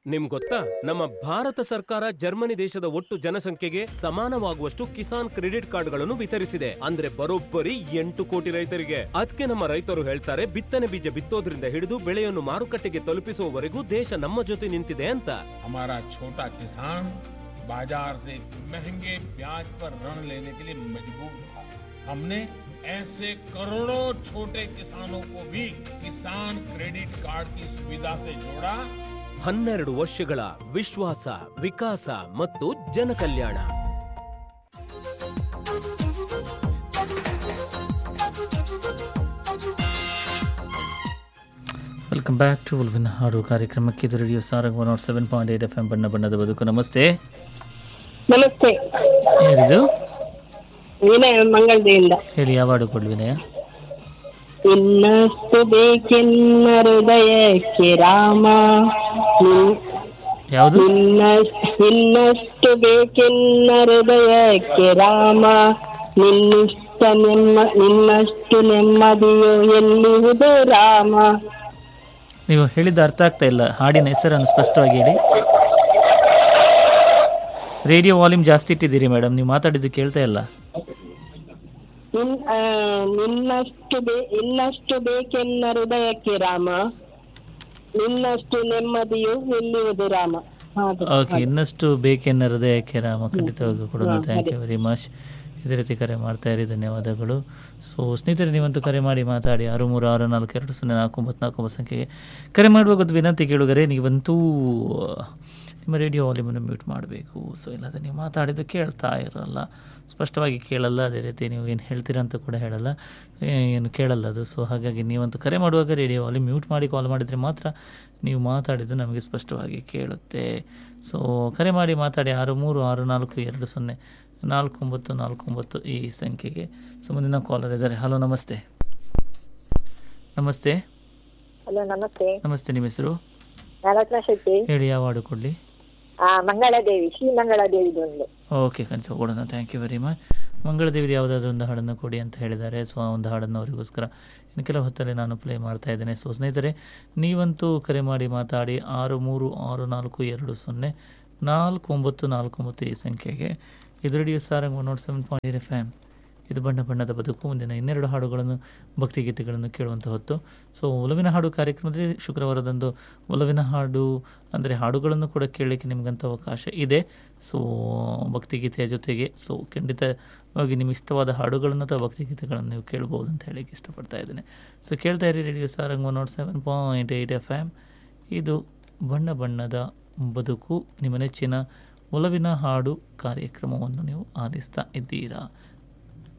ನಿಮ್ ಗೊತ್ತಾ ನಮ್ಮ ಭಾರತ ಸರ್ಕಾರ ಜರ್ಮನಿ ದೇಶದ ಒಟ್ಟು ಜನಸಂಖ್ಯೆಗೆ ಸಮಾನವಾಗುವಷ್ಟು ಕಿಸಾನ್ ಕ್ರೆಡಿಟ್ ಕಾರ್ಡ್ಗಳನ್ನು ವಿತರಿಸಿದೆ ಅಂದ್ರೆ ಬರೋಬ್ಬರಿ ಎಂಟು ಕೋಟಿ ರೈತರಿಗೆ ಅದಕ್ಕೆ ನಮ್ಮ ರೈತರು ಹೇಳ್ತಾರೆ ಬಿತ್ತನೆ ಬೀಜ ಬಿತ್ತೋದ್ರಿಂದ ಹಿಡಿದು ಬೆಳೆಯನ್ನು ಮಾರುಕಟ್ಟೆಗೆ ತಲುಪಿಸುವವರೆಗೂ ದೇಶ ನಮ್ಮ ಜೊತೆ ನಿಂತಿದೆ ಅಂತ हमारा छोटा किसान बाजार से महंगे ब्याज पर ऋण लेने के लिए मजबूर था हमने ऐसे करोड़ों छोटे किसानों को भी किसान क्रेडिट कार्ड की सुविधा से जोड़ा ಹನ್ನೆರಡು ವರ್ಷಗಳ ವಿಶ್ವಾಸ ವಿಕಾಸ ಮತ್ತು ಜನಕಲ್ಯಾಣ ವೆಲ್ಕಮ್ ಬ್ಯಾಕ್ ಟು ಉಲ್ವಿನ ಹಾಡು ಕಾರ್ಯಕ್ರಮಕ್ಕೆ ಇದು radio Sarang one nought seven point eight F M ಬಣ್ಣ ಬಣ್ಣದ ಬದುಕು ನಮಸ್ತೆ ನಮಸ್ತೆ ಯಾರಿದು ವಿನಯ ಮಂಗಳದಿಂದ ಹೇಳಿ ಯಾವ ಹಾಡು ಕೊಡ್ಲಿ ವಿನಯ ಇನ್ನಷ್ಟು ಬೇಕೆನ್ನ ಹೃದಯಕ್ಕೆ ರಾಮ ನಿನ್- ಯಾವುದು ಇನ್ನಷ್ಟು ಇನ್ನಷ್ಟು ಬೇಕೆನ್ನ ಹೃದಯಕ್ಕೆ ರಾಮ ನಿನ್ನಿಷ್ಟ ನೆಮ್ಮ ನಿನ್ನಷ್ಟು ನೆಮ್ಮದಿಯು ಎಲ್ಲಿರುವುದು ರಾಮ ನೀವು ಹೇಳಿದ ಅರ್ಥ ಆಗ್ತಾ ಇಲ್ಲ ಹಾಡಿನ ಹೆಸರನ್ನು ಸ್ಪಷ್ಟವಾಗಿ ಹೇಳಿ ರೇಡಿಯೋ ವಾಲ್ಯೂಮ್ ಜಾಸ್ತಿ ಇಟ್ಟಿದ್ದೀರಿ ಮೇಡಮ್ ನೀವು ಮಾತಾಡಿದ್ದು ಕೇಳ್ತಾ ಇಲ್ಲ ನಿನ್- ಆ, ನಿನ್ನಷ್ಟು ಬೇ ಇನ್ನಷ್ಟು ಬೇಕೆನ್ನ ಹೃದಯಕ್ಕೆ ರಾಮ ನಿನ್ನಷ್ಟು ನೆಮ್ಮದಿಯು ಎಲ್ಲಿರುವುದು ರಾಮ ಹಾಗೆ ಓಕೆ ಇನ್ನಷ್ಟು ಬೇಕೆನ್ನ ಹೃದಯಕ್ಕೆ ರಾಮ ಖಂಡಿತವಾಗಿ ಕೊಡೋಣ ಥ್ಯಾಂಕ್ ಯು ವೆರಿ ಮಚ್ ಇದೇ ರೀತಿ ಕರೆ ಮಾಡ್ತಾ ಇರಿ ಧನ್ಯವಾದಗಳು ಸೊ ಸ್ನೇಹಿತರೆ ನೀವಂತೂ ಕರೆ ಮಾಡಿ ಮಾತಾಡಿ ಆರು ಮೂರು ಆರು ನಾಲ್ಕು ಎರಡು ಸೊನ್ನೆ ನಾಲ್ಕು ಒಂಬತ್ತು ನಾಲ್ಕು ಒಂಬತ್ತು ಸಂಖ್ಯೆಗೆ ಕರೆ ಮಾಡುವಾಗ ಒಂದು ವಿನಂತಿ ಕೇಳುಗರೆ ನೀವಂತೂ ನಿಮ್ಮ ರೇಡಿಯೋ ವಾಲ್ಯೂಮನ್ನು ಮ್ಯೂಟ್ ಮಾಡಬೇಕು ಸೊ ಇಲ್ಲದೆ ನೀವು ಮಾತಾಡಿದ್ದು ಕೇಳ್ತಾ ಇರಲ್ಲ ಸ್ಪಷ್ಟವಾಗಿ ಕೇಳಲ್ಲ ಅದೇ ರೀತಿ ನೀವು ಏನು ಹೇಳ್ತೀರಾ ಅಂತ ಕೂಡ ಹೇಳಲ್ಲ ಏ- ಏನು ಕೇಳಲ್ಲ ಅದು ಸೊ ಹಾಗಾಗಿ ನೀವಂತೂ ಕರೆ ಮಾಡುವಾಗ ರೇಡಿಯೋ ವಾಲ್ಯೂಮ್ ಮ್ಯೂಟ್ ಮಾಡಿ ಕಾಲ್ ಮಾಡಿದರೆ ಮಾತ್ರ ನೀವು ಮಾತಾಡಿದ್ದು ನಮಗೆ ಸ್ಪಷ್ಟವಾಗಿ ಕೇಳುತ್ತೆ ಸೊ ಕರೆ ಮಾಡಿ ಮಾತಾಡಿ ಆರು ಮೂರು ಆರು ನಾಲ್ಕು ಎರಡು ಸೊನ್ನೆ ನಾಲ್ಕು ಒಂಬತ್ತು ನಾಲ್ಕು ಒಂಬತ್ತು ಈ ಸಂಖ್ಯೆಗೆ ಸೊ ಮುಂದಿನ ಕಾಲರ್ ಇದ್ದಾರೆ ಹಲೋ ನಮಸ್ತೆ ನಮಸ್ತೆ ಹಲೋ ನಮಸ್ತೆ ನಮಸ್ತೆ ನಿಮ್ಮ ಹೆಸರು ನರತ್ನ ಶೆಟ್ಟಿ ಹೇಳಿ ಯಾವ ಹಾಡು ಕೊಡಲಿ ಆ ಮಂಗಳಾದೇವಿ ಶ್ರೀ ಮಂಗಳಾದೇವಿದು ಒಂದು ಓಕೆ ಖಂಡಿತ ಕೊಡೋಣ ಥ್ಯಾಂಕ್ ಯು ವೆರಿ ಮಚ್ ಮಂಗಳದೇವಿದು ಯಾವುದಾದ್ರೂ ಒಂದು ಹಾಡನ್ನು ಕೊಡಿ ಅಂತ ಹೇಳಿದ್ದಾರೆ ಸೊ ಆ ಒಂದು ಹಾಡನ್ನು ಅವರಿಗೋಸ್ಕರ ಇನ್ನು ಕೆಲವು ಹೊತ್ತಲ್ಲಿ ನಾನು ಪ್ಲೇ ಮಾಡ್ತಾ ಇದ್ದೇನೆ ಸೊ ಸ್ನೇಹಿತರೆ ನೀವಂತೂ ಕರೆ ಮಾಡಿ ಮಾತಾಡಿ ಆರು ಮೂರು ಆರು ನಾಲ್ಕು ಎರಡು ಸೊನ್ನೆ ನಾಲ್ಕು ಒಂಬತ್ತು ನಾಲ್ಕು ಒಂಬತ್ತು ಈ ಸಂಖ್ಯೆಗೆ ಇದು radio Sarang one nought seven point F M ಇದು ಬಣ್ಣ ಬಣ್ಣದ ಬದುಕು ಮುಂದಿನ ಇನ್ನೆರಡು ಹಾಡುಗಳನ್ನು ಭಕ್ತಿಗೀತೆಗಳನ್ನು ಕೇಳುವಂಥ ಹೊತ್ತು ಸೊ ಒಲವಿನ ಹಾಡು ಕಾರ್ಯಕ್ರಮದಲ್ಲಿ ಶುಕ್ರವಾರದಂದು ಒಲವಿನ ಹಾಡು ಅಂದರೆ ಹಾಡುಗಳನ್ನು ಕೂಡ ಕೇಳಲಿಕ್ಕೆ ನಿಮಗಂತ ಅವಕಾಶ ಇದೆ ಸೊ ಭಕ್ತಿಗೀತೆಯ ಜೊತೆಗೆ ಸೊ ಖಂಡಿತವಾಗಿ ನಿಮ್ಗೆ ಇಷ್ಟವಾದ ಹಾಡುಗಳನ್ನು ಅಥವಾ ಭಕ್ತಿಗೀತೆಗಳನ್ನು ನೀವು ಕೇಳ್ಬೋದು ಅಂತ ಹೇಳಕ್ಕೆ ಇಷ್ಟಪಡ್ತಾ ಇದ್ದೇನೆ ಸೊ ಕೇಳ್ತಾ ಇರಿ radio Sarang one nought seven point eight F M ಇದು ಬಣ್ಣ ಬಣ್ಣದ ಬದುಕು ನಿಮ್ಮ ನೆಚ್ಚಿನ ಒಲವಿನ ಹಾಡು ಕಾರ್ಯಕ್ರಮವನ್ನು ನೀವು ಆಲಿಸ್ತಾ ಇದ್ದೀರಾ